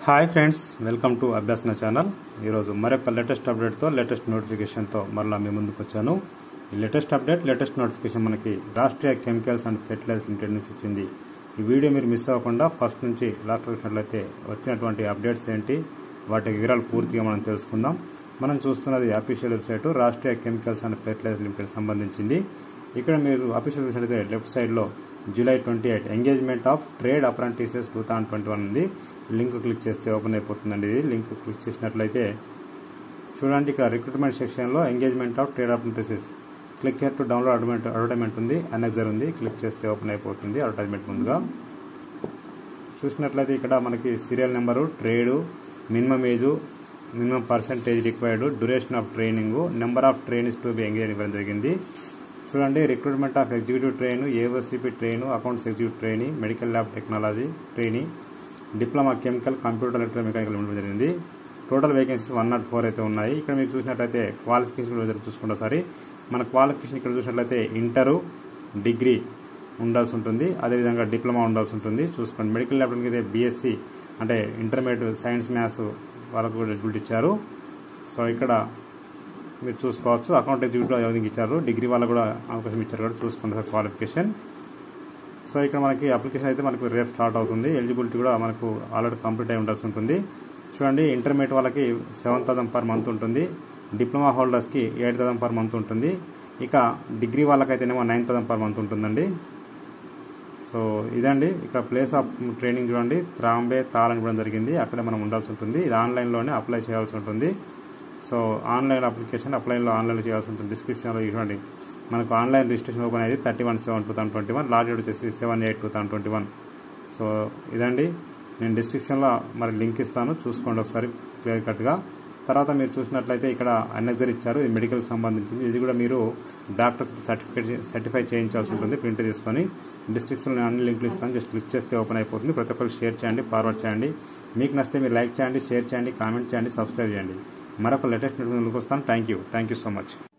hi friends welcome to Abhyasana channel ఈరోజు మరొక latest అప్డేట్తో latest నోటిఫికేషన్తో మరలా మీ ముందుకు వచ్చాను ఈ లేటెస్ట్ అప్డేట్ లేటెస్ట్ నోటిఫికేషన్ మనకి Rashtriya chemicals and fertilizers limited నుంచి వచ్చింది ఈ వీడియో మీరు మిస్ అవ్వకుండా ఫస్ట్ నుంచి లాస్ట్ వచ్చినట్లయితే వచ్చినటువంటి అప్డేట్స్ ఏంటి వాటి వివరాలు పూర్తిగా మనం తెలుసుకుందాం మనం చూస్తున్నది official website Rashtriya chemicals and fertilizer limited సంబంధించింది ఇక్కడ మీరు అఫీషియల్ వెబ్సైట్ అయితే లెఫ్ట్ సైడ్లో July twenty eight engagement of trade apprentices two thousand twenty one ఉంది లింక్ క్లిక్ చేస్తే ఓపెన్ అయిపోతుందండి ఇది లింక్ క్లిక్ చేసినట్లయితే చూడండి ఇక్కడ రిక్రూట్మెంట్ సెక్షన్లో engagement of trade apprentices click here to download advertisement advertisement ఉంది అనెజర్ ఉంది క్లిక్ చేస్తే ఓపెన్ అయిపోతుంది అడ్వర్టైజ్మెంట్ ముందుగా చూసినట్లయితే ఇక్కడ మనకి serial number trade minimum age minimum percentage required duration of training number of trainings to be engage ఇవ్వడం జరిగింది చూడండి recruitment of executive trainee AOCP trainee accounts executive training medical lab technology training diploma chemical computer electric mechanical ఇవ్వడం జరిగింది total vacancies one nought four అయితే ఉన్నాయి ఇక్కడ మీకు చూసినట్లయితే క్వాలిఫికేషన్ చూసుకుంటే సరే మన క్వాలిఫికేషన్ ఇక్కడ చూసినట్లయితే ఇంటరు డిగ్రీ ఉండాల్సి ఉంటుంది అదేవిధంగా డిప్లొమా ఉండాల్సి ఉంటుంది చూసుకోండి మెడికల్ ల్యాబ్ అయితే బీఎస్సీ అంటే ఇంటర్మీడియట్ సైన్స్ మ్యాథ్స్ వాళ్ళకు కూడా ఎలిజిబిలిటీ ఇచ్చారు సో ఇక్కడ మీరు చూసుకోవచ్చు అకౌంట్ ఎగ్జిక్యూటివ్ ఎవరికి ఇచ్చారు డిగ్రీ వాళ్ళకు కూడా అవకాశం ఇచ్చారు కూడా చూసుకోండి సార్ క్వాలిఫికేషన్ సో ఇక్కడ మనకి అప్లికేషన్ అయితే మనకు రేపు స్టార్ట్ అవుతుంది ఎలిజిబిలిటీ కూడా మనకు ఆల్రెడీ కంప్లీట్ అయి ఉండాల్సి ఉంటుంది చూడండి ఇంటర్మీడియట్ వాళ్ళకి సెవెన్ థౌసండ్ పర్ మంత్ ఉంటుంది డిప్లొమా హోల్డర్స్కి ఎయిట్ థౌసండ్ పర్ మంత్ ఉంటుంది ఇక డిగ్రీ వాళ్ళకైతేనేమో నైన్ థౌసండ్ పర్ మంత్ ఉంటుందండి సో ఇదండి ఇక్కడ ప్లేస్ ఆఫ్ ట్రైనింగ్ చూడండి త్రాంబే తాల్ అని ఇవ్వడం జరిగింది అక్కడే మనం ఉండాల్సి ఉంటుంది ఇది ఆన్లైన్లోనే అప్లై చేయాల్సి ఉంటుంది సో ఆన్లైన్ అప్లికేషన్ అప్లైన్లో ఆన్లైన్లో చేయాల్సి ఉంటుంది డిస్క్రిప్షన్లో చూడండి మనకు ఆన్లైన్ రిజిస్ట్రేషన్ ఓపెన్ అయ్యేది thirty one seven two thousand twenty one last date వచ్చేసి seven eight two thousand twenty one so ఇదండి నేను డిస్క్రిప్షన్లో మరి లింక్ ఇస్తాను చూసుకోండి ఒకసారి క్లియర్ కట్గా తర్వాత మీరు చూసినట్లయితే ఇక్కడ అనెజర్ ఇచ్చారు ఇది మెడికల్ సంబంధించింది ఇది కూడా మీరు డాక్టర్స్ సర్టిఫికేట్ సర్టిఫై చేయించాల్సి ఉంటుంది ప్రింట్ తీసుకొని డిస్క్రిప్షన్లో అన్ని లింకులు ఇస్తాను జస్ట్ క్లిక్ చేస్తే ఓపెన్ అయిపోతుంది ప్రతి ఒక్కరికి షేర్ చేయండి ఫార్వర్డ్ చేయండి మీకు నచ్చితే మీరు లైక్ చేయండి షేర్ చేయండి కామెంట్ చేయండి సబ్స్క్రైబ్ చేయండి మరొక లేటెస్ట్ నోటిఫికేషన్ వస్తాను thank you thank you so much